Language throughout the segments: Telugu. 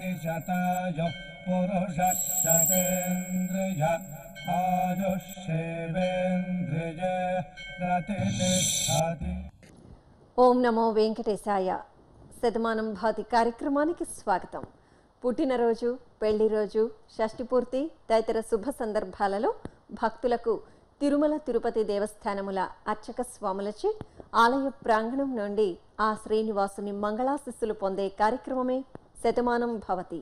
शतायुः पुरुषः शतेन्द्रिय आयुष्येवेन्द्रिय प्रतिष्ठति ఓం నమో వెంకటేశాయ శతమానం భాతి కార్యక్రమానికి స్వాగతం పుట్టినరోజు పెళ్లి రోజు షష్ఠి పూర్తి తదితర శుభ సందర్భాలలో భక్తులకు తిరుమల తిరుపతి దేవస్థానముల అర్చక స్వాములచే ఆలయ ప్రాంగణం నుండి ఆ శ్రీనివాసుని మంగళాశిస్సులు పొందే కార్యక్రమమే శతమానం భవతి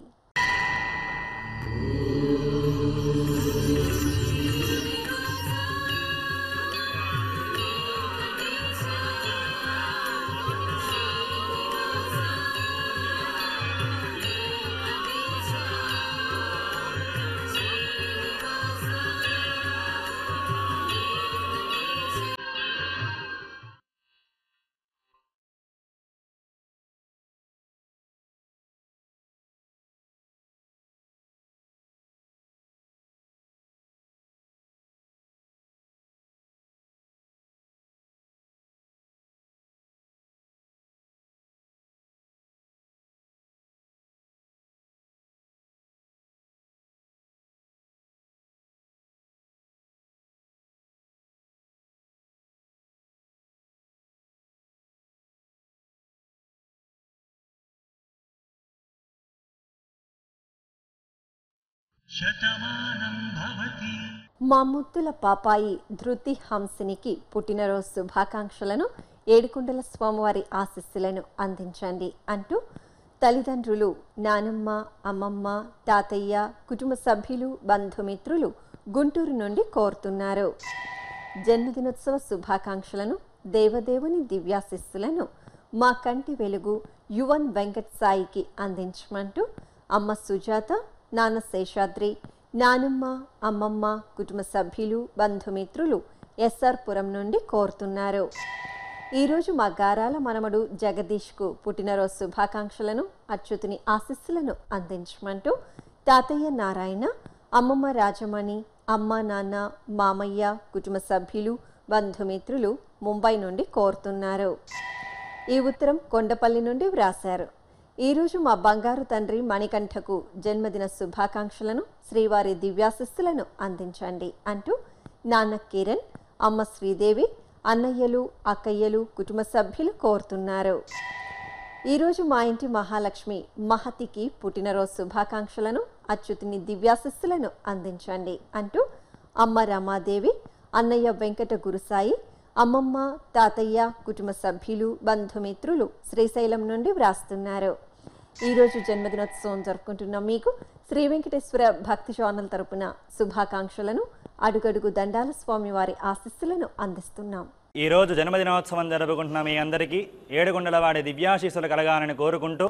మా ముద్దుల పాపాయి ధృతి హంసినికి పుట్టినరోజు శుభాకాంక్షలను ఏడుకొండల స్వామివారి ఆశీస్సులను అందించండి అంటూ తల్లిదండ్రులు నానమ్మ అమ్మమ్మ తాతయ్య కుటుంబ సభ్యులు బంధుమిత్రులు గుంటూరు నుండి కోరుతున్నారు జన్మదినోత్సవ శుభాకాంక్షలను దేవదేవుని దివ్యాశిస్సులను మా కంటి వెలుగు యువన్ వెంకట్ సాయికి అందించమంటూ అమ్మ సుజాత నాన్న శేషాద్రి నానమ్మ అమ్మమ్మ కుటుంబ సభ్యులు బంధుమిత్రులు ఎస్ఆర్ పురం నుండి కోరుతున్నారు ఈరోజు మా గారాల మనమడు జగదీష్కు పుట్టినరోజు శుభాకాంక్షలను అచ్యుతుని ఆశీస్సులను అందించమంటూ తాతయ్య నారాయణ అమ్మమ్మ రాజమణి అమ్మ నాన్న మామయ్య కుటుంబ సభ్యులు బంధుమిత్రులు ముంబై నుండి కోరుతున్నారు ఈ ఉత్తరం కొండపల్లి నుండి వ్రాశారు ఈరోజు మా బంగారు తండ్రి మణికంఠకు జన్మదిన శుభాకాంక్షలను శ్రీవారి దివ్యాశిస్సులను అందించండి అంటూ నాన్న కిరణ్ అమ్మ శ్రీదేవి అన్నయ్యలు అక్కయ్యలు కుటుంబ సభ్యులు కోరుతున్నారు ఈరోజు మా ఇంటి మహాలక్ష్మి మహతికి పుట్టినరోజు శుభాకాంక్షలను అచ్యుతిని దివ్యాశిస్సులను అందించండి అంటూ అమ్మ రమాదేవి అన్నయ్య వెంకట గురుసాయి అమ్మమ్మ తాతయ్య కుటుంబ సభ్యులు బంధుమిత్రులు శ్రీశైలం నుండి వ్రాస్తున్నారు ఈరోజు జన్మదినోత్సవం జరుపుకుంటున్న మీకు శ్రీ వెంకటేశ్వర భక్తి ఛానల్ తరపున శుభాకాంక్షలను అడుగడుగు దండాల స్వామి వారి ఆశీస్సులను అందిస్తున్నాం ఈ రోజు జన్మదినోత్సవం జరుపుకుంటున్న మీ అందరికీ ఏడుగుండల వాడి దివ్యాశీస్సులు కలగాలని కోరుకుంటూ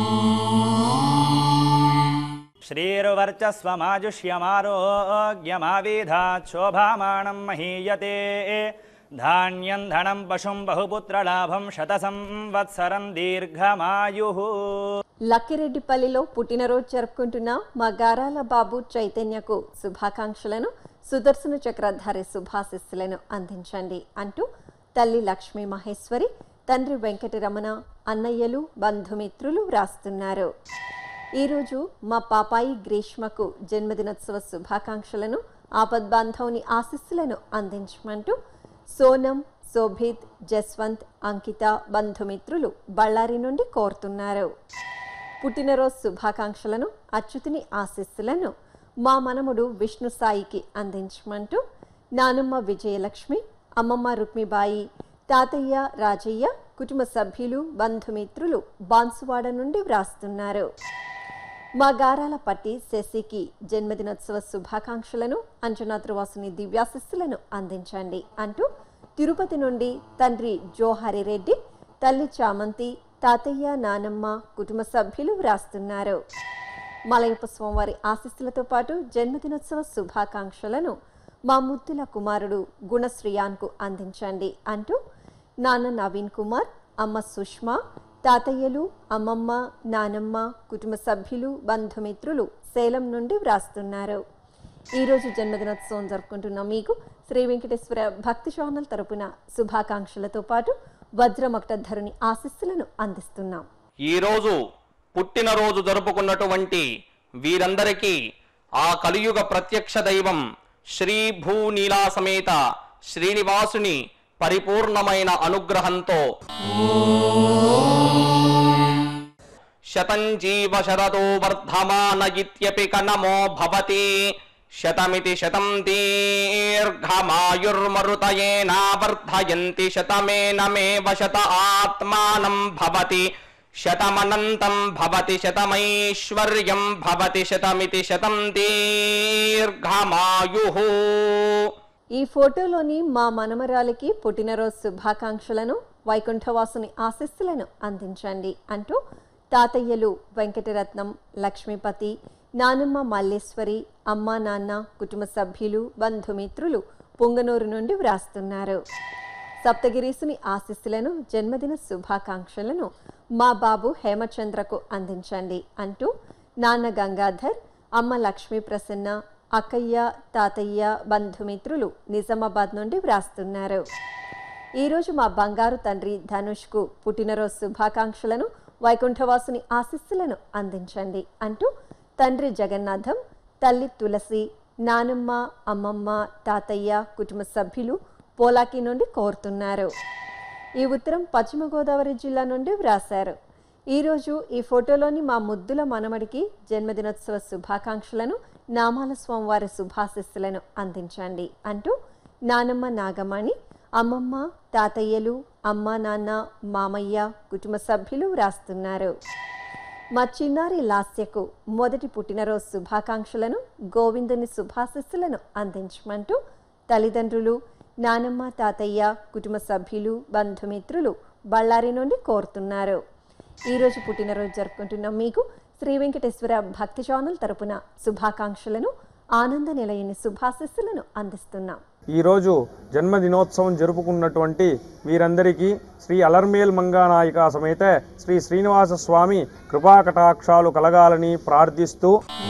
శ్రీరువర్చస్వమాజుష్యమారోగ్యమావిధా శోభామానం మహీయతే ధాన్యం ధనం పశుం బహుపుత్రలాభం శత సంవత్సరం దీర్ఘమాయు లక్కిరెడ్డిపల్లిలో పుట్టినరోజు జరుపుకుంటున్న మా గారాల బాబు చైతన్యకు శుభాకాంక్షలను సుదర్శన చక్రధారి శుభాశిస్సులను అందించండి అంటూ తల్లి లక్ష్మీ మహేశ్వరి తండ్రి వెంకటరమణ అన్నయ్యలు బంధుమిత్రులు వ్రాస్తున్నారు ఈరోజు మా పాపాయి గ్రీష్మకు జన్మదినోత్సవ శుభాకాంక్షలను ఆపద్బాంధవుని ఆశీస్సులను అందించమంటూ సోనం శోభిత్ జస్వంత్ అంకిత బంధుమిత్రులు బళ్ళారి నుండి కోరుతున్నారు పుట్టినరోజు శుభాకాంక్షలను అచ్యుతిని ఆశీస్సులను మా మనముడు విష్ణు సాయికి అందించమంటూ నానమ్మ విజయలక్ష్మి అమ్మమ్మ రుక్మిబాయి తాతయ్య రాజయ్య కుటుంబ సభ్యులు బంధుమిత్రులు బాన్సువాడ నుండి వ్రాస్తున్నారు మా గారాల పట్టి శశికి జన్మదినోత్సవ శుభాకాంక్షలను అంజనాద్రవాసుని దివ్యాశిస్సులను అందించండి అంటూ తిరుపతి నుండి తండ్రి జోహరి రెడ్డి తల్లి చామంతి తాతయ్య నానమ్మ కుటుంబ సభ్యులు వ్రాస్తున్నారు మలయప్ప స్వామివారి ఆశీస్సులతో పాటు జన్మదినోత్సవ శుభాకాంక్షలను మా ముద్దుల కుమారుడు గుణశ్రియాన్కు అందించండి అంటూ నాన్న నవీన్ కుమార్ అమ్మ సుష్మా తాతయ్యలు అమ్మమ్మ నానమ్మ కుటుంబ సభ్యులు బంధుమిత్రులు సేలం నుండి వ్రాస్తున్నారు ఈరోజు జన్మదినోత్సవం జరుపుకుంటున్న మీకు శ్రీ వెంకటేశ్వర భక్తి ఛానల్ తరపున శుభాకాంక్షలతో పాటు వజ్రమక్టధరుని ఆశీస్సులను అందిస్తున్నాం ఈరోజు పుట్టినరోజు జరుపుకున్నటువంటి వీరందరికీ ఆ కలియుగ ప్రత్యక్ష దైవం శ్రీ భూనీలా సమేత శ్రీనివాసుని పరిపూర్ణమైన అనుగ్రహంతో శతం జీవ శరదో వర్ధమాన ఇత్యపి కనమో భవతి శతమితి శతం దీర్ఘమాయుర్మరుతయేనావర్ధయంతి శతమేనమేవ శత ఆత్మానం భవతి శతమనంతం భవతి శతమైశ్వర్యం భవతి శతమితి శతం దీర్ఘమాయు ఈ ఫోటోలోని మా మనమరాలికి పుట్టినరోజు శుభాకాంక్షలను వైకుంఠవాసుని ఆశీస్సులను అందించండి అంటూ తాతయ్యలు వెంకటరత్నం లక్ష్మీపతి నానమ్మ మల్లేశ్వరి అమ్మ నాన్న కుటుంబ సభ్యులు బంధుమిత్రులు పొంగనూరు నుండి వ్రాస్తున్నారు సప్తగిరీసుని ఆశీస్సులను జన్మదిన శుభాకాంక్షలను మా బాబు హేమచంద్రకు అందించండి అంటూ నాన్న గంగాధర్ అమ్మ లక్ష్మీ ప్రసన్న అక్కయ్య తాతయ్య బంధుమిత్రులు నిజామాబాద్ నుండి వ్రాస్తున్నారు ఈరోజు మా బంగారు తండ్రి ధనుష్కు పుట్టినరోజు శుభాకాంక్షలను వైకుంఠవాసుని ఆశీస్సులను అందించండి అంటూ తండ్రి జగన్నాథం తల్లి తులసి నానమ్మ అమ్మమ్మ తాతయ్య కుటుంబ సభ్యులు పోలాకి నుండి కోరుతున్నారు ఈ ఉత్తరం పశ్చిమ గోదావరి జిల్లా నుండి వ్రాశారు ఈరోజు ఈ ఫోటోలోని మా ముద్దుల మనమడికి జన్మదినోత్సవ శుభాకాంక్షలను నామాల స్వామివారి శుభాశిస్సులను అందించండి అంటూ నానమ్మ నాగమణి అమ్మమ్మ తాతయ్యలు అమ్మ నాన్న మామయ్య కుటుంబ సభ్యులు వ్రాస్తున్నారు మా చిన్నారి లాస్యకు మొదటి పుట్టినరోజు శుభాకాంక్షలను గోవిందుని శుభాశిస్సులను అందించమంటూ తల్లిదండ్రులు నానమ్మ తాతయ్య కుటుంబ సభ్యులు బంధుమిత్రులు బళ్ళారి నుండి కోరుతున్నారు ఈరోజు పుట్టినరోజు జరుపుకుంటున్న మీకు శ్రీ వెంకటేశ్వర భక్తి ఛానల్ తరపున శుభాకాంక్షలను ఆనంద నిలయని శుభాశిస్సులను అందిస్తున్నాం ఈరోజు జన్మదినోత్సవం జరుపుకున్నటువంటి వీరందరికీ శ్రీ అలర్మేల్ మంగానాయిక సమేత శ్రీ శ్రీనివాస స్వామి కృపాకటాక్షాలు కలగాలని ప్రార్థిస్తూ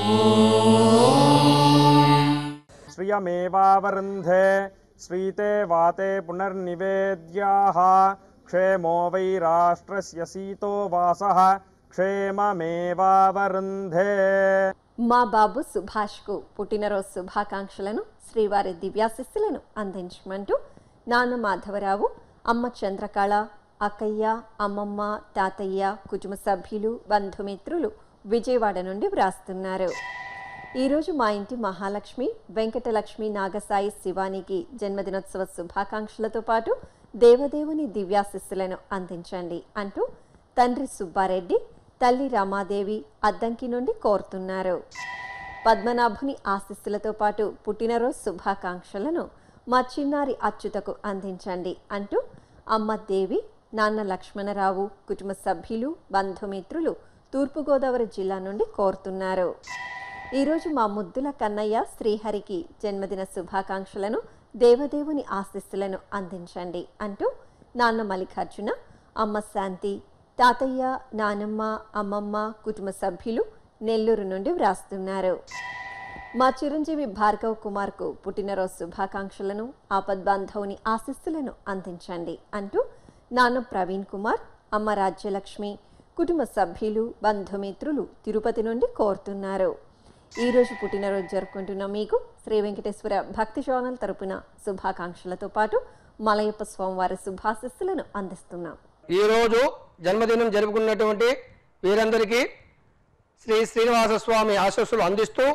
శ్రియమేవావరుంధే శ్రీతే వాతే పునర్నివేద్యాః క్షేమో వై రాష్ట్రస్య సీతో వాసః క్షేమమేవావరుంధే మా బాబు సుభాష్కు పుట్టినరోజు శుభాకాంక్షలను శ్రీవారి దివ్యాశిస్సులను అందించమంటూ నాన్న మాధవరావు అమ్మ చంద్రకళ అక్కయ్య అమ్మమ్మ తాతయ్య కుటుంబ సభ్యులు బంధుమిత్రులు విజయవాడ నుండి వ్రాస్తున్నారు ఈరోజు మా ఇంటి మహాలక్ష్మి వెంకటలక్ష్మి నాగసాయి శివానికి జన్మదినోత్సవ శుభాకాంక్షలతో పాటు దేవదేవుని దివ్యాశిస్సులను అందించండి అంటూ తండ్రి సుబ్బారెడ్డి తల్లి రమాదేవి అద్దంకి నుండి కోరుతున్నారు పద్మనాభుని ఆశీస్సులతో పాటు పుట్టినరోజు శుభాకాంక్షలను మా చిన్నారి అచ్యుతకు అందించండి అంటూ అమ్మ దేవి నాన్న లక్ష్మణరావు కుటుంబ సభ్యులు బంధుమిత్రులు తూర్పుగోదావరి జిల్లా నుండి కోరుతున్నారు ఈరోజు మా ముద్దుల కన్నయ్య శ్రీహరికి జన్మదిన శుభాకాంక్షలను దేవదేవుని ఆశీస్సులను అందించండి అంటూ నాన్న మల్లికార్జున అమ్మ శాంతి తాతయ్య నానమ్మ అమ్మమ్మ కుటుంబ సభ్యులు నెల్లూరు నుండి వ్రాస్తున్నారు మా చిరంజీవి భార్గవ్ కుమార్కు పుట్టినరోజు శుభాకాంక్షలను ఆపద్బాంధవుని ఆశీస్సులను అందించండి అంటూ నాన్న ప్రవీణ్ కుమార్ అమ్మ రాజ్యలక్ష్మి కుటుంబ సభ్యులు బంధుమిత్రులు తిరుపతి నుండి కోరుతున్నారు ఈరోజు పుట్టినరోజు జరుపుకుంటున్న మీకు శ్రీ వెంకటేశ్వర భక్తి ఛానల్ తరపున శుభాకాంక్షలతో పాటు మలయప్ప స్వామివారి శుభాశిస్సులను అందిస్తున్నాం ఈరోజు జన్మదినం జరుపుకున్నటువంటి వీరందరికీ శ్రీ శ్రీనివాస స్వామి ఆశస్సులు అందిస్తూ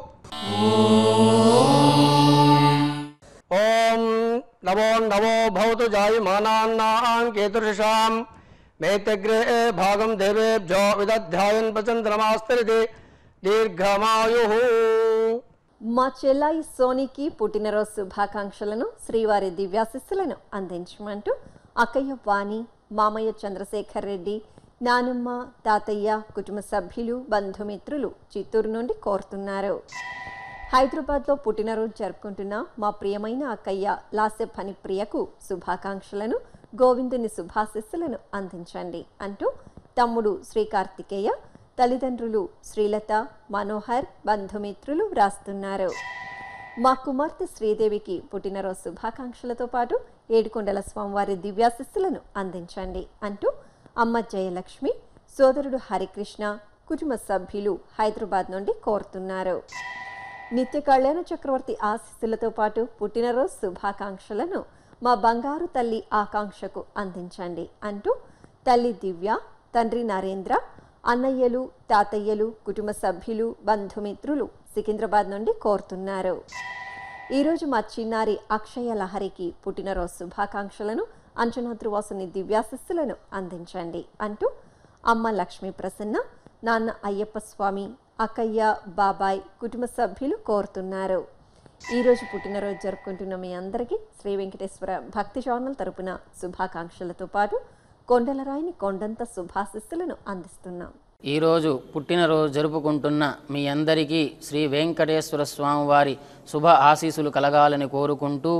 ఓం నమో నమో భవతు జాయమానాన్నాం కేతుషాం మేతగ్రే భాగం దేవేభ్యో విదధ్యాయన్ పచంద్రమాస్తరితే దీర్ఘమాయు మా చెల్లాయి సోనీకి పుట్టినరోజు శుభాకాంక్షలను శ్రీవారి దివ్యాశిస్సులను అందించమంటూ అక్కయ్య వాణి మామయ్య చంద్రశేఖర్ రెడ్డి నానమ్మ తాతయ్య కుటుంబ సభ్యులు బంధుమిత్రులు చిత్తూరు నుండి కోరుతున్నారు హైదరాబాద్లో పుట్టినరోజు జరుపుకుంటున్న మా ప్రియమైన అక్కయ్య లాస్య పని ప్రియకు శుభాకాంక్షలను గోవిందుని శుభాశిస్సులను అందించండి అంటూ తమ్ముడు శ్రీ కార్తికేయ తల్లిదండ్రులు శ్రీలత మనోహర్ బంధుమిత్రులు వ్రాస్తున్నారు మా కుమార్తె శ్రీదేవికి పుట్టినరోజు శుభాకాంక్షలతో పాటు ఏడుకొండల స్వామివారి దివ్యాశిస్సులను అందించండి అంటూ అమ్మ జయలక్ష్మి సోదరుడు హరికృష్ణ కుటుంబ సభ్యులు హైదరాబాద్ నుండి కోరుతున్నారు నిత్య కళ్యాణ చక్రవర్తి ఆశీస్సులతో పాటు పుట్టినరోజు శుభాకాంక్షలను మా బంగారు తల్లి ఆకాంక్షకు అందించండి అంటూ తల్లి దివ్య తండ్రి నరేంద్ర అన్నయ్యలు తాతయ్యలు కుటుంబ సభ్యులు బంధుమిత్రులు సికింద్రాబాద్ నుండి కోరుతున్నారు ఈరోజు మా చిన్నారి అక్షయ లహరికి పుట్టినరోజు శుభాకాంక్షలను అంచనాద్రువాసుని దివ్యాశస్సులను అందించండి అంటూ అమ్మ లక్ష్మీ ప్రసన్న నాన్న అయ్యప్ప స్వామి అక్కయ్య బాబాయ్ కుటుంబ సభ్యులు కోరుతున్నారు ఈరోజు పుట్టినరోజు జరుపుకుంటున్న మీ అందరికీ శ్రీ వెంకటేశ్వర భక్తి ఛానల్ తరపున శుభాకాంక్షలతో పాటు కొండలరాయిని కొండంత శుభాశిస్సులను అందిస్తున్నాం ఈరోజు పుట్టినరోజు జరుపుకుంటున్న మీ అందరికీ శ్రీ వెంకటేశ్వర స్వామి వారి శుభ ఆశీస్సులు కలగాలని కోరుకుంటూ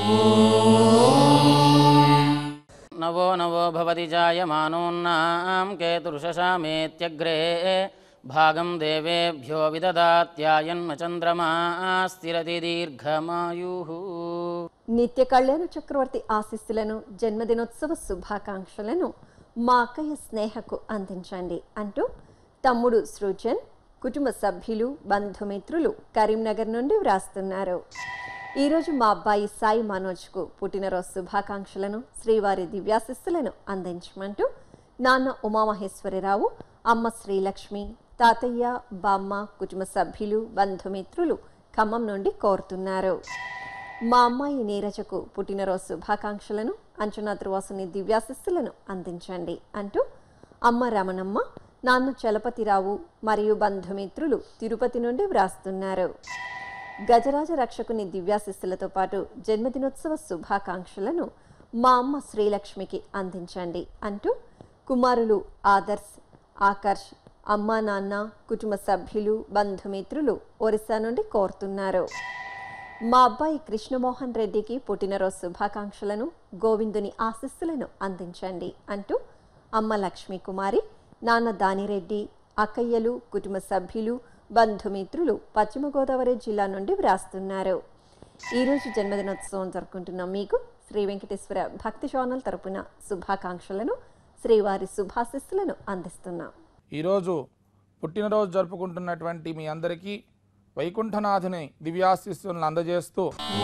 నవో నవో భవతి జాయమానోన్నాం కేతుర్షశామేత్యగ్రే భాగం దేవేభ్యో విదదాత్యాయన్మ చంద్రమా స్థిరతి దీర్ఘమాయు నిత్య కళ్యాణ చక్రవర్తి ఆశీస్సులను జన్మదినోత్సవ శుభాకాంక్షలను మా అక్కయ్య స్నేహకు అందించండి అంటూ తమ్ముడు సృజన్ కుటుంబ సభ్యులు బంధుమిత్రులు కరీంనగర్ నుండి వ్రాస్తున్నారు ఈరోజు మా అబ్బాయి సాయి మనోజ్కు పుట్టినరోజు శుభాకాంక్షలను శ్రీవారి దివ్యాశిస్సులను అందించమంటూ నాన్న ఉమామహేశ్వరరావు అమ్మ శ్రీలక్ష్మి తాతయ్య బామ్మ కుటుంబ సభ్యులు బంధుమిత్రులు ఖమ్మం నుండి కోరుతున్నారు మా అమ్మాయి నీరజకు పుట్టినరోజు శుభాకాంక్షలను అంచనా ధ్రువాసుని దివ్యాశిస్సులను అందించండి అంటూ అమ్మ రమణమ్మ నాన్న చలపతిరావు మరియు బంధుమిత్రులు తిరుపతి నుండి వ్రాస్తున్నారు గజరాజ రక్షకుని దివ్యాశిస్సులతో పాటు జన్మదినోత్సవ శుభాకాంక్షలను మా అమ్మ శ్రీలక్ష్మికి అందించండి అంటూ కుమారులు ఆదర్శ్ ఆకర్ష్ అమ్మా నాన్న కుటుంబ సభ్యులు బంధుమిత్రులు ఒరిస్సా నుండి కోరుతున్నారు మా అబ్బాయి కృష్ణమోహన్ రెడ్డికి పుట్టినరోజు శుభాకాంక్షలను గోవిందుని ఆశీస్సులను అందించండి అంటూ అమ్మ లక్ష్మీ కుమారి నాన్న దానిరెడ్డి అక్కయ్యలు కుటుంబ సభ్యులు బంధుమిత్రులు పశ్చిమ గోదావరి జిల్లా నుండి వ్రాస్తున్నారు ఈరోజు జన్మదినోత్సవం జరుపుకుంటున్న మీకు శ్రీ వెంకటేశ్వర భక్తి ఛానల్ తరపున శుభాకాంక్షలను శ్రీవారి శుభాశిస్సులను అందిస్తున్నాం ఈరోజు పుట్టినరోజు జరుపుకుంటున్నటువంటి మీ అందరికీ వైకుంఠనాథుని దివ్యాశిస్సులను అందజేస్తూ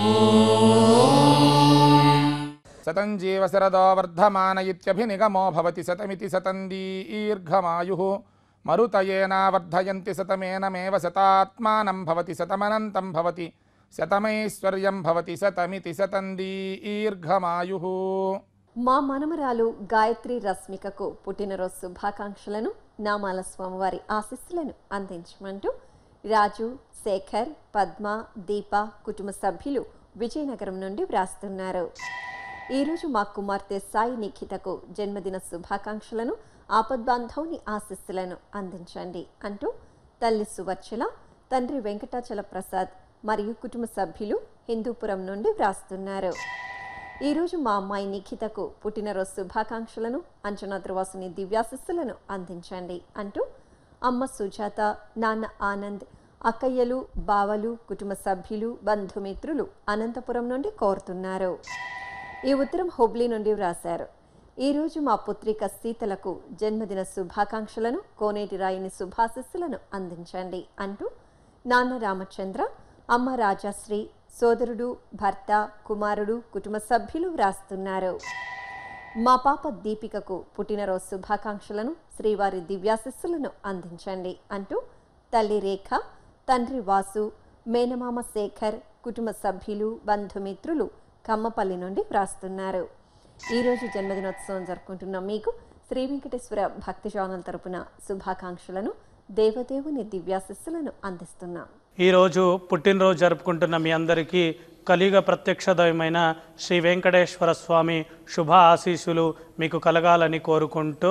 శతం జీవ శరదో వర్ధమాన ఇత్యభినిగమో భవతి శతమితి శతం దీర్ఘమాయు మరుతయేనా వర్ధయంతి శతమేనమేవ శతాత్మానం భవతి శతమనంతం భవతి శతమైశ్వర్యం భవతి శతమితి శతం దీర్ఘమాయు మా మనమరాలు గాయత్రి రశ్మికకు పుట్టినరోజు శుభాకాంక్షలను నామాల స్వామివారి ఆశీస్సులను అందించమంటూ రాజు శేఖర్ పద్మ దీప కుటుంబ సభ్యులు విజయనగరం నుండి వ్రాస్తున్నారు ఈరోజు మా కుమార్తె సాయి నిఖితకు జన్మదిన శుభాకాంక్షలను ఆపద్బాంధవుని ఆశీస్సులను అందించండి అంటూ తల్లి సువర్చల తండ్రి వెంకటాచల ప్రసాద్ మరియు కుటుంబ సభ్యులు హిందూపురం నుండి వ్రాస్తున్నారు ఈరోజు మా అమ్మాయి నిఖితకు పుట్టినరోజు శుభాకాంక్షలను అంచనా ధ్రువాసుని దివ్యాశిస్సులను అందించండి అంటూ అమ్మ సుజాత నాన్న ఆనంద్ అక్కయ్యలు బావలు కుటుంబ సభ్యులు బంధుమిత్రులు అనంతపురం నుండి కోరుతున్నారు ఈ ఉత్తరం హుబ్లీ నుండి వ్రాశారు ఈరోజు మా పుత్రిక సీతలకు జన్మదిన శుభాకాంక్షలను కోనేటి రాయిని శుభాశిస్సులను అందించండి అంటూ నాన్న రామచంద్ర అమ్మ రాజాశ్రీ సోదరుడు భర్త కుమారుడు కుటుంబ సభ్యులు వ్రాస్తున్నారు మా పాప దీపికకు పుట్టినరోజు శుభాకాంక్షలను శ్రీవారి దివ్యాశిస్సులను అందించండి అంటూ తల్లి రేఖ తండ్రి వాసు మేనమామ శేఖర్ కుటుంబ సభ్యులు బంధుమిత్రులు కమ్మపల్లి నుండి వ్రాస్తున్నారు ఈరోజు జన్మదినోత్సవం జరుపుకుంటున్న మీకు శ్రీ వెంకటేశ్వర భక్తి ఛానల్ తరపున శుభాకాంక్షలను దేవదేవుని దివ్యాశిస్సులను అందిస్తున్నాం ఈరోజు పుట్టినరోజు జరుపుకుంటున్న మీ అందరికీ కలియుగ ప్రత్యక్ష దైవమైన శ్రీ వెంకటేశ్వర స్వామి శుభ ఆశీస్సులు మీకు కలగాలని కోరుకుంటూ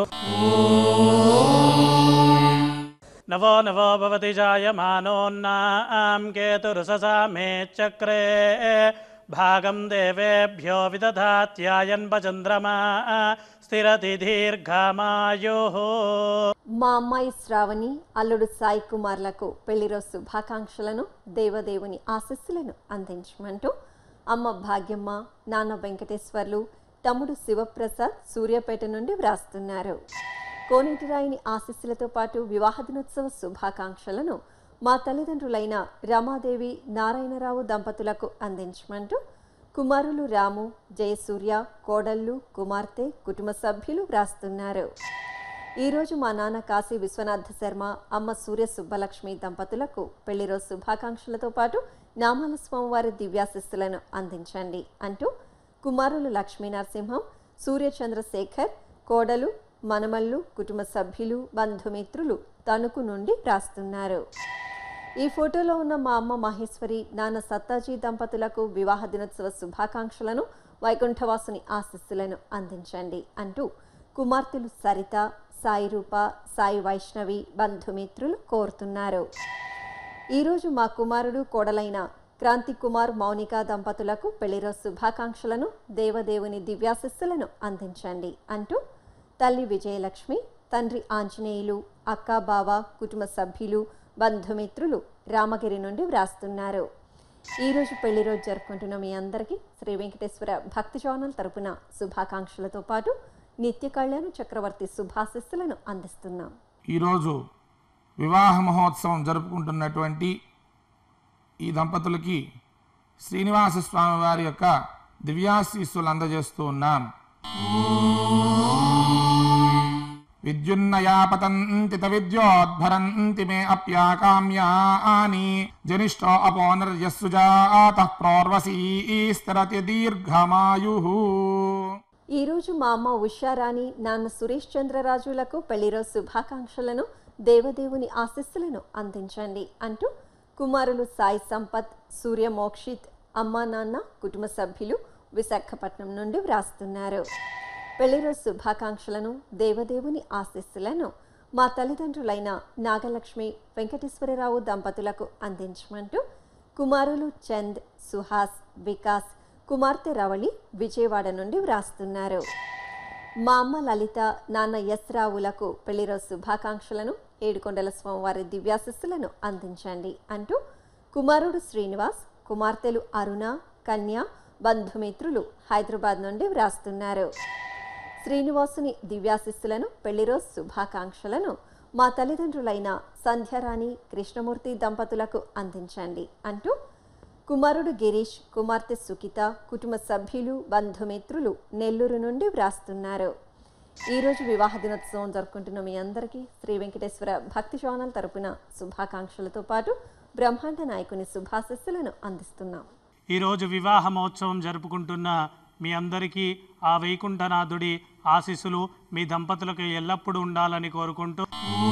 నవో నవో భవతి జాయమానోన్నాం కేతురుససామే చక్రే భాగం దేవేభ్యో విదధాత్యాయన్ చంద్రమా స్థిరతి దీర్ఘమాయో మా అమ్మాయి శ్రావణి అల్లుడు సాయి కుమార్లకు పెళ్లిరోజు శుభాకాంక్షలను దేవదేవుని ఆశస్సులను అందించమంటూ అమ్మ భాగ్యమ్మ నాన్న వెంకటేశ్వర్లు తమ్ముడు శివప్రసాద్ సూర్యాపేట నుండి వ్రాస్తున్నారు కోనేటిరాయిని ఆశీస్సులతో పాటు వివాహ దినోత్సవ శుభాకాంక్షలను మా తల్లిదండ్రులైన రమాదేవి నారాయణరావు దంపతులకు అందించమంటూ కుమారులు రాము జయసూర్య కోడళ్ళు కుమార్తె కుటుంబ సభ్యులు వ్రాస్తున్నారు ఈరోజు మా నాన్న కాశీ విశ్వనాథ శర్మ అమ్మ సూర్య సుబ్బలక్ష్మి దంపతులకు పెళ్లిరోజు శుభాకాంక్షలతో పాటు నామాల స్వామివారి దివ్యాశిస్సులను అందించండి అంటూ కుమారులు లక్ష్మీ నరసింహం సూర్యచంద్రశేఖర్ కోడలు మనమల్లు కుటుంబ సభ్యులు బంధుమిత్రులు తణుకు నుండి రాస్తున్నారు ఈ ఫోటోలో ఉన్న మా అమ్మ మహేశ్వరి నాన్న సత్తాజీ దంపతులకు వివాహ దినోత్సవ శుభాకాంక్షలను వైకుంఠవాసుని ఆశీస్సులను అందించండి అంటూ కుమార్తెలు సరిత సాయి రూప సాయి వైష్ణవి బంధుమిత్రులు కోరుతున్నారు ఈరోజు మా కుమారుడు కోడలైన క్రాంతి కుమార్ మౌనిక దంపతులకు పెళ్లిరోజు శుభాకాంక్షలను దేవదేవుని దివ్యాశిస్సులను అందించండి అంటూ తల్లి విజయలక్ష్మి తండ్రి ఆంజనేయులు అక్క బావ కుటుంబ సభ్యులు బంధుమిత్రులు రామగిరి నుండి వ్రాస్తున్నారు ఈరోజు పెళ్లి రోజు జరుపుకుంటున్న మీ అందరికీ శ్రీ వెంకటేశ్వర భక్తి ఛానల్ తరపున శుభాకాంక్షలతో పాటు నిత్య కళ్యాణ చక్రవర్తి శుభాశిస్సులను అందిస్తున్నాం ఈరోజు వివాహ మహోత్సవం జరుపుకుంటున్నటువంటి ఈ దంపతులకి శ్రీనివాస స్వామి వారి యొక్క దివ్యాశీస్సులు అందజేస్తూ ఉన్నాం విద్యున్నయా పతంతి విద్యోద్భరంతి మే అప్యాకామ్యాని జనిష్టో అపోనర్యస్సుజాత ప్రోర్వసీ స్థిరతి దీర్ఘమాయు ఈరోజు మా అమ్మ ఉషారాణి నాన్న సురేష్ చంద్రరాజులకు పెళ్లిరోజు శుభాకాంక్షలను దేవదేవుని ఆశీస్సులను అందించండి అంటూ కుమారులు సాయి సంపత్ సూర్య మోక్షిత్ అమ్మా నాన్న కుటుంబ సభ్యులు విశాఖపట్నం నుండి వ్రాస్తున్నారు పెళ్లిరోజు శుభాకాంక్షలను దేవదేవుని ఆశీస్సులను మా తల్లిదండ్రులైన నాగలక్ష్మి వెంకటేశ్వరరావు దంపతులకు అందించమంటూ కుమారులు చంద్ సుహాస్ వికాస్ కుమార్తె రవళి విజయవాడ నుండి వ్రాస్తున్నారు మా అమ్మ లలిత నాన్న ఎస్ రావులకు పెళ్లిరోజు శుభాకాంక్షలను ఏడుకొండల స్వామివారి దివ్యాశిస్సులను అందించండి అంటూ కుమారుడు శ్రీనివాస్ కుమార్తెలు అరుణ కన్య బంధుమిత్రులు హైదరాబాద్ నుండి వ్రాస్తున్నారు శ్రీనివాసుని దివ్యాశిస్సులను పెళ్లిరోజు శుభాకాంక్షలను మా తల్లిదండ్రులైన సంధ్యారాణి కృష్ణమూర్తి దంపతులకు అందించండి అంటూ కుమారుడు గిరీష్ కుమార్తె సుకిత కుటుంబ సభ్యులు బంధుమిత్రులు నెల్లూరు నుండి వ్రాస్తున్నారు ఈరోజు వివాహ దినోత్సవం జరుపుకుంటున్న మీ అందరికీ శ్రీ వెంకటేశ్వర భక్తి ఛానల్ తరపున శుభాకాంక్షలతో పాటు బ్రహ్మాండ నాయకుని శుభాశిస్సులను అందిస్తున్నాం ఈరోజు వివాహ మహోత్సవం జరుపుకుంటున్న మీ అందరికీ ఆ వైకుంఠనాథుడి ఆశీస్సులు మీ దంపతులకు ఎల్లప్పుడూ ఉండాలని కోరుకుంటూ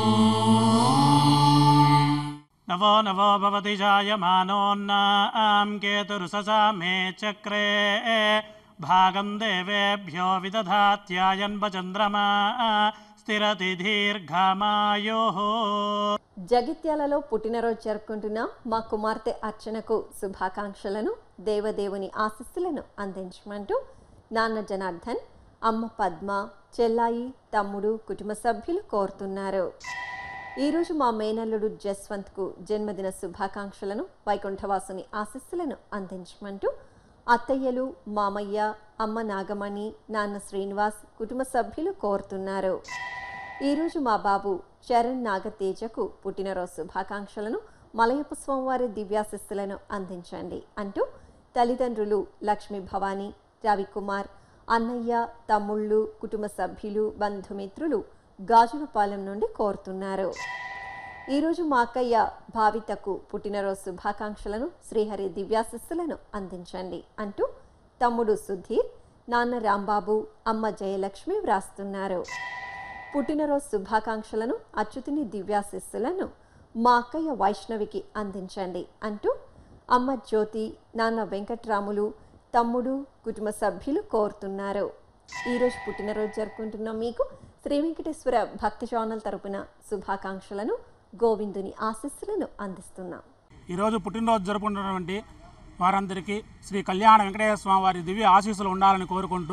నవో నవో భవతి జాయమానోన్నాం కేతురుససా మే చక్రే భాగం దేవేభ్యో విదధాత్యాయన్వచంద్రమా స్థిరతి దీర్ఘమాయో జగిత్యాలలో పుట్టినరోజు జరుపుకుంటున్న మా కుమార్తె అర్చనకు శుభాకాంక్షలను దేవదేవుని ఆశీస్సులను అందించమంటూ నాన్న జనార్దన్ అమ్మ పద్మ చెల్లాయి తమ్ముడు కుటుంబ సభ్యులు కోరుతున్నారు ఈరోజు మా మేనల్లుడు జస్వంత్కు జన్మదిన శుభాకాంక్షలను వైకుంఠవాసుని ఆశీస్సులను అందించమంటూ అత్తయ్యలు మామయ్య అమ్మ నాగమణి నాన్న శ్రీనివాస్ కుటుంబ సభ్యులు కోరుతున్నారు ఈరోజు మా బాబు చరణ్ నాగతేజకు పుట్టినరోజు శుభాకాంక్షలను మలయప్ప స్వామివారి దివ్యాశిస్సులను అందించండి అంటూ తల్లిదండ్రులు లక్ష్మీ భవానీ రవికుమార్ అన్నయ్య తమ్ముళ్ళు కుటుంబ సభ్యులు బంధుమిత్రులు గాజులపాలెం నుండి కోరుతున్నారు ఈరోజు మా అక్కయ్య భావితకు పుట్టినరోజు శుభాకాంక్షలను శ్రీహరి దివ్యాశిస్సులను అందించండి అంటూ తమ్ముడు సుధీర్ నాన్న రాంబాబు అమ్మ జయలక్ష్మి వ్రాస్తున్నారు పుట్టినరోజు శుభాకాంక్షలను అచ్యుతుని దివ్యాశిస్సులను మా అక్కయ్య వైష్ణవికి అందించండి అంటూ అమ్మ జ్యోతి నాన్న వెంకట్రాములు తమ్ముడు కుటుంబ సభ్యులు కోరుతున్నారు ఈరోజు పుట్టినరోజు జరుపుకుంటున్న మీకు శ్రీ వెంకటేశ్వర భక్తి ఛానల్ తరపున శుభాకాంక్షలను గోవిందుని ఆశీస్సులను అందిస్తున్నాం ఈరోజు పుట్టినరోజు జరుపుకుంటున్నటువంటి వారందరికీ శ్రీ కళ్యాణ వెంకటేశ్వర స్వామి వారి దివ్య ఆశీస్సులు ఉండాలని కోరుకుంటూ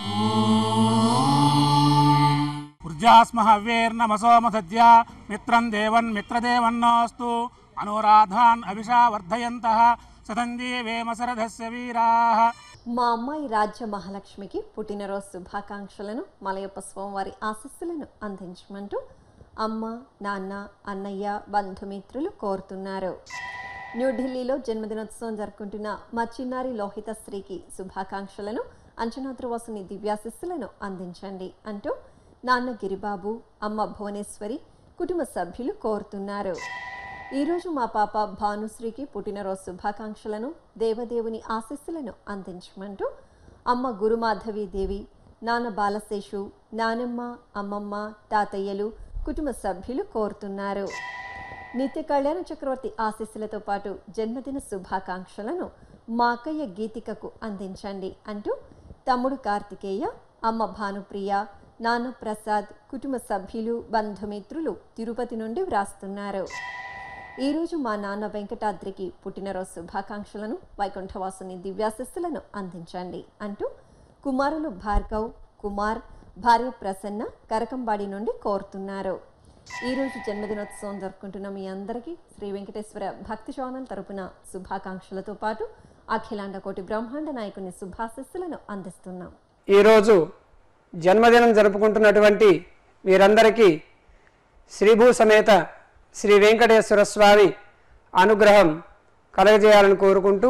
ఊర్జాస్మ హవ్యేర్నమసోమ సద్య మిత్రం దేవన్ మిత్రదేవన్నోస్తు అనురాధాన్ అభిషా వర్ధయంత సతంజీవేమ సరథస్య వీరా మా అమ్మాయి రాజ్య మహాలక్ష్మికి పుట్టినరోజు శుభాకాంక్షలను మలయప్ప స్వామివారి ఆశస్సులను అందించమంటూ అమ్మ నాన్న అన్నయ్య బంధుమిత్రులు కోరుతున్నారు న్యూఢిల్లీలో జన్మదినోత్సవం జరుపుకుంటున్న మా చిన్నారి లోహిత శ్రీకి శుభాకాంక్షలను అంచనాద్రవాసుని దివ్యాశిస్సులను అందించండి అంటూ నాన్న గిరిబాబు అమ్మ భువనేశ్వరి కుటుంబ సభ్యులు కోరుతున్నారు ఈరోజు మా పాప భానుశ్రీకి పుట్టినరోజు శుభాకాంక్షలను దేవదేవుని ఆశీస్సులను అందించమంటూ అమ్మ గురుమాధవి దేవి నాన్న బాలశేషు నానమ్మ అమ్మమ్మ తాతయ్యలు కుటుంబ సభ్యులు కోరుతున్నారు నిత్య కళ్యాణ చక్రవర్తి ఆశీస్సులతో పాటు జన్మదిన శుభాకాంక్షలను మా అక్కయ్య గీతికకు అందించండి అంటూ తమ్ముడు కార్తికేయ అమ్మ భానుప్రియ నాన్న ప్రసాద్ కుటుంబ సభ్యులు బంధుమిత్రులు తిరుపతి నుండి వ్రాస్తున్నారు ఈరోజు మా నాన్న వెంకటాద్రికి పుట్టినరోజు శుభాకాంక్షలను వైకుంఠవాసుని దివ్యాశస్సులను అందించండి అంటూ కుమారులు భార్గవ్ కుమార్ భార్య ప్రసన్న కరకంబాడి నుండి కోరుతున్నారు ఈరోజు జన్మదినోత్సవం జరుపుకుంటున్న మీ అందరికీ శ్రీ వెంకటేశ్వర భక్తి ఛానల్ తరపున శుభాకాంక్షలతో పాటు అఖిలాండ కోటి బ్రహ్మాండ నాయకుని శుభాశస్సులను అందిస్తున్నాం ఈరోజు జన్మదినం జరుపుకుంటున్నటువంటి వీరందరికీ శ్రీభూ సమేత శ్రీ వెంకటేశ్వర స్వామి అనుగ్రహం కలగజేయాలని కోరుకుంటూ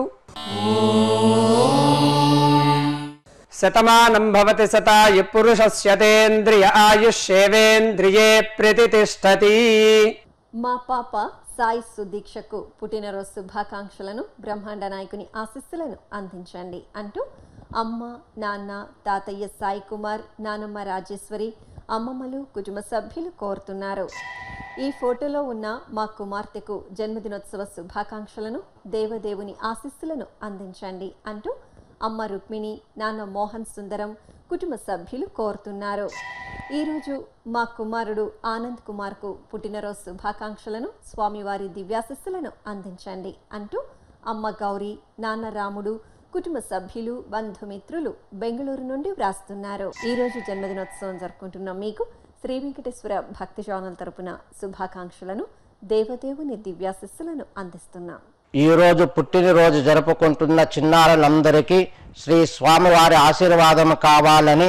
శతమానం భవతి శతాయ పురుషస్యతేంద్రియ ఆయుష్యేవేంద్రియే ప్రతిష్టతి మా పాప సాయి సుదీక్షకు పుట్టినరోజు శుభాకాంక్షలను బ్రహ్మాండ నాయకుని ఆశీస్సులను అందించండి అంటూ అమ్మ నాన్న తాతయ్య సాయి కుమార్ నానమ్మ రాజేశ్వరి అమ్మమ్మలు కుటుంబ సభ్యులు కోరుతున్నారు ఈ ఫోటోలో ఉన్న మా కుమార్తెకు జన్మదినోత్సవ శుభాకాంక్షలను దేవదేవుని ఆశీస్సులను అందించండి అంటూ అమ్మ రుక్మిణి నాన్న మోహన్ సుందరం కుటుంబ సభ్యులు కోరుతున్నారు ఈరోజు మా కుమారుడు ఆనంద్ కుమార్కు పుట్టినరోజు శుభాకాంక్షలను స్వామివారి దివ్యాశస్సులను అందించండి అంటూ అమ్మ గౌరీ నాన్న రాముడు కుటుంబ సభ్యులు బంధుమిత్రులు బెంగళూరు నుండి వ్రాస్తున్నారు ఈరోజు జన్మదినోత్సవం జరుపుకుంటున్న మీకు శ్రీ వెంకటేశ్వర భక్తి ఛానల్ తరపున శుభాకాంక్షలను దేవదేవుని దివ్యాశస్సులను అందిస్తున్నాం ఈరోజు పుట్టినరోజు జరుపుకుంటున్న చిన్నారులందరికీ శ్రీ స్వామివారి ఆశీర్వాదం కావాలని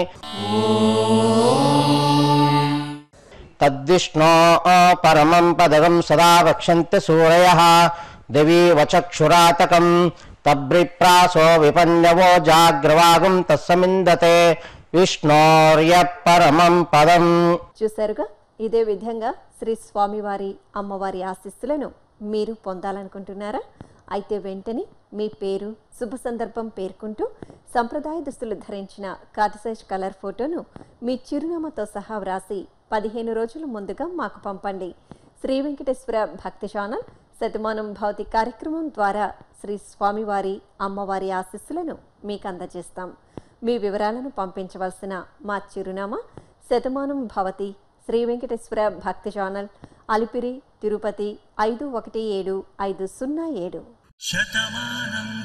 తద్విష్ణో పరమం పదగం సదా వక్షంతి సూరయ దివి వచక్షురాతకం తబ్రిప్రాసో విపన్యవో జాగ్రవాగం తస్సమిందతే విష్ణోర్య పరమం పదం చూశారుగా ఇదే విధంగా శ్రీ స్వామివారి అమ్మవారి ఆశీస్సులను మీరు పొందాలనుకుంటున్నారా అయితే వెంటనే మీ పేరు శుభ సందర్భం పేర్కొంటూ సంప్రదాయ దుస్తులు ధరించిన కార్టిసైజ్ కలర్ ఫోటోను మీ చిరునామాతో సహా వ్రాసి పదిహేను రోజుల ముందుగా మాకు పంపండి శ్రీ వెంకటేశ్వర భక్తి ఛానల్ శతమానం భౌతి కార్యక్రమం ద్వారా శ్రీ స్వామివారి అమ్మవారి ఆశీస్సులను మీకు అందజేస్తాం మీ వివరాలను పంపించవలసిన మా చిరునామా శతమానం భవతి శ్రీ వెంకటేశ్వర భక్తి ఛానల్ అలిపిరి తిరుపతి ఐదు ఒకటి ఏడు ఐదు సున్నా ఏడు శతమానం